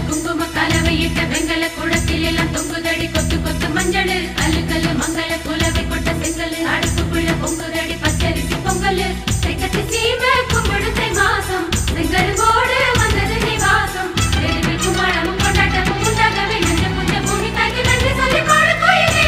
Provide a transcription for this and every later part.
குங்கும கலவையிட்ட வெங்கல குடத்தில் எல்லாம் தொங்குதடி கொத்து கொத்து மஞ்சள் கல்லு கல்லு மங்கள குலவை கொட்ட செங்கல் அடுப்புக்குள்ள பொங்குதடி பச்சரிசி பொங்கல் செங்கத்தி சீமை கும்பிடுத்தை மாசம் செங்கருவோடு வந்தது நீ வாசம் தெருவில் கும்மாளமும் கொண்டாட்டமும் உண்டாகவே நெஞ்ச புஞ்ச பூமி தாக்கி நன்றி சொல்லி பாடு கோயிலே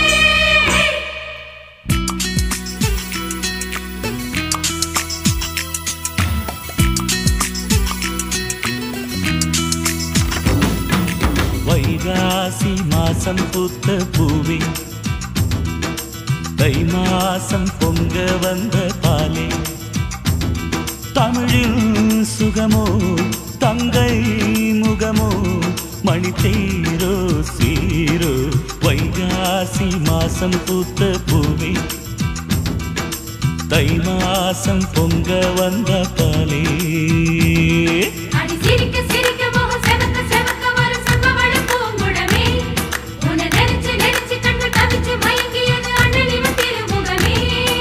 வைகாசி மாசம் பூத்த பூவே தை மாசம் பொங்க வந்த பாலே தமிழில் சுகமோ தங்கை முகமோ மணி தேரோ சீரோ வைகாசி மாசம் பூத்த பூவே தை மாசம் பொங்க வந்த பாலே அடி சிரிக்க சிரிக்க முகம் செவக்க செவக்க வரும் சம்பவள பூங்குழமே உன்னை நினைச்சு நினைச்சு கண்டு தவிச்சு மயங்கியது அண்ணன் இவன் திருமுகமே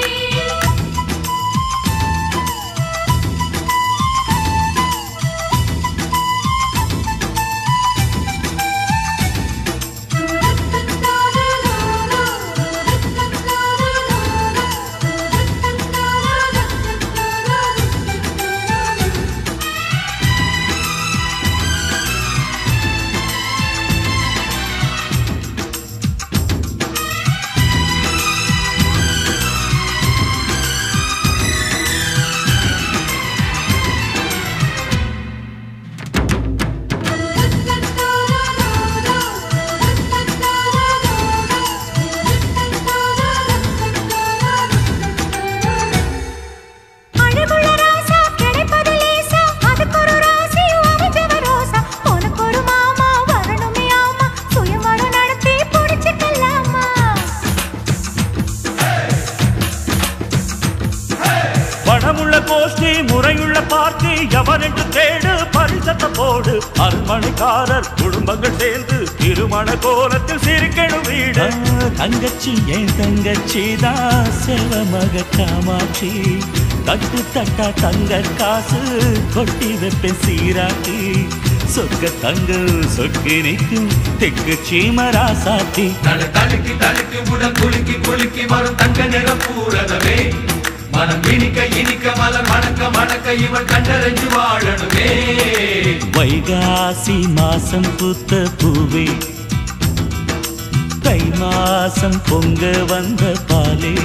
அழகுள்ள ராசா கிடைப்பது லேசா அதுக்கு ஒரு ராசி அமைஞ்சவ ரோசா உனக்கு ஒரு மாமா வரணுமே ஆமா சுயமரம் நடத்தி புடிச்சுக்கலாமா பணமுள்ள கோஷ்டி முறையுள்ள பார்ட்டி எவரென்று தேடு பரிசத்த போடு அரண்மனைக்காரர் குடும்பங்கள் சேர்ந்து திருமண கோலத்தில் சிரிக்கணும் வீடு தங்கச்சி என் தங்கச்சி தான் செல்வமக காமாட்சி தட்டு தட்டா தங்க காசு கொட்டி வைப்பேன் சீராட்டி சொக்க தங்க சொக்கி நிற்கும் தெக்கு சீமரா சாத்தி நடு தடுக்கி தடுக்கி உடல் குலுக்கி குலுக்கி வரும் தங்க நிற பூரதமே மனம் இனிக்க இனிக்க மலர் மணக்க மணக்க இவள் கண்டறிஞ்சு வாழணுமே வைகாசி மாசம் பூத்த பூவே தை மாசம் பொங்க வந்த பாலே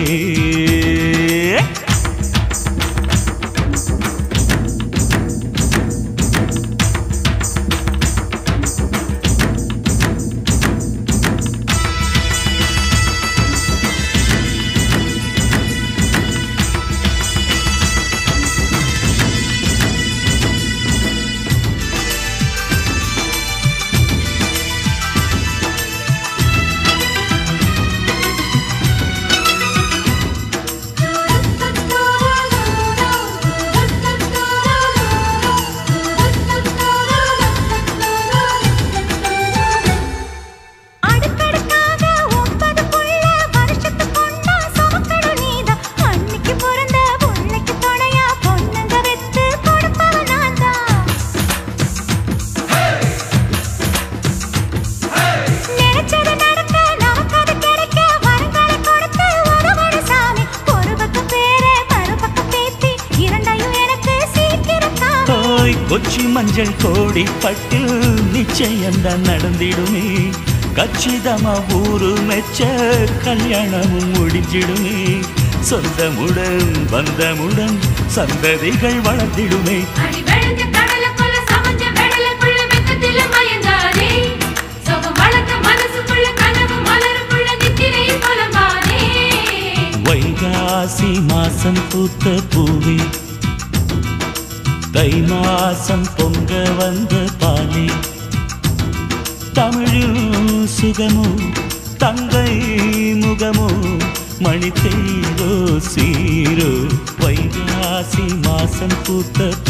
அடுக்கடுக்காக ஒன்பது புள்ள வருஷத்துக்கு ஒண்ணா சுமக்கணும் நீதான் அன்னைக்கு பிறந்த புள்ளைக்கு துணையா பொண்ணுங்க வெத்து கொடுப்பவ நான்தான் நினைச்சது நடக்க நமக்கு அது கிடைக்க வரங்களை கொடுத்து உதவணும் சாமி ஒரு பக்கம் பேரே மறுபக்கம் பேத்தி இரண்டையும் எனக்கு சீக்கிரம் தாமி ஓய் கொச்சி மஞ்சள் கோடி பட்டு நிச்சயம்தான் நடந்திடுமே கச்சிதமா ஊரு மெச்ச கல்யாணமும் முடிஞ்சிடுமே சொந்தமுடன் பந்தமுடன் சந்ததிகள் வளர்ந்திடுமே அடி வெளுஞ்ச கடலுக்குள்ள சமைஞ்ச வெடலுக்குள்ள வெக்கத்தில மயங்காதே. சுகம் வளர்த்த மனசுக்குள்ள கனவு மலருக்குள்ள நித்திரையில் புலம்பாதே. வைகாசி மாசம் பூத்த பூவே தை மாசம் பொங்க வந்த பாலே தமிழில் சுகமோ தங்கை முகமோ மணி தேரோ சீரோ வைகாசி மாசம் பூத்த